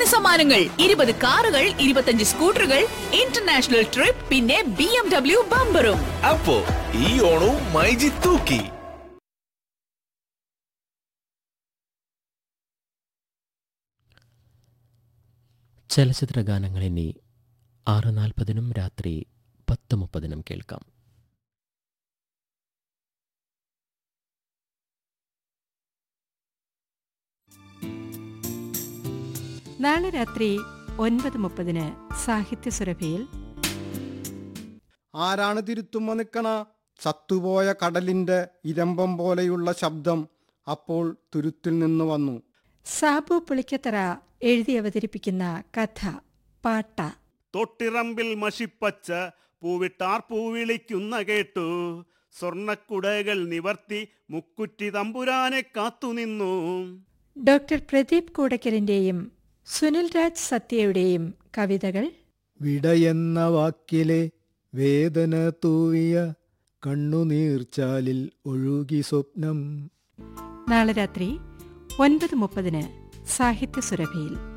ലക്ഷക്കണക്കിന് സമ്മാനങ്ങൾ ഇരുപത് കാറുകൾ ഇരുപത്തഞ്ച് സ്കൂട്ടറുകൾ ഇന്റർനാഷണൽ ട്രിപ്പ് പിന്നെ ബി എം ഡബ്ല്യു ബമ്പറും അപ്പോ ഈ ഓണവും മൈജി തൂക്കി ചലച്ചിത്ര ഗാനങ്ങൾ ഇനി ആറ് നാൽപ്പതിനും രാത്രി പത്ത് മുപ്പതിനും കേൾക്കാം നാളെ രാത്രി ഒൻപത് മുപ്പതിന് സാഹിത്യ സുരഭിയിൽ ആരാണ് തിരുത്തുമ്മ നിക്കണ ചത്തുപോയ കടലിന്റെ ഇരമ്പം പോലെയുള്ള ശബ്ദം അപ്പോൾ തുരുത്തിൽ നിന്ന് വന്നു സാബു പുളിക്കത്തറ എഴുതി അവതരിപ്പിക്കുന്ന കഥ പാട്ട തൊട്ടിറമ്പിൽ മഷിപ്പച്ച പൂവിട്ടാർ പൂവിളിക്കുന്ന കേട്ടു സ്വർണക്കുടകൾ നിവർത്തി മുക്കുറ്റി തമ്പുരാനെ കാത്തുനിന്നു ഡോക്ടർ പ്രദീപ് കൂടക്കലിന്റെയും സുനിൽ രാജ് സത്യയുടെയും കവിതകൾ വിടയെന്ന വാക്കിലെ വേദന തൂവിയ കണ്ണുനീർച്ചാലിൽ ഒഴുകി സ്വപ്നം നാളെ രാത്രി ഒൻപത് മുപ്പതിന് സാഹിത്യ സുരഭിയിൽ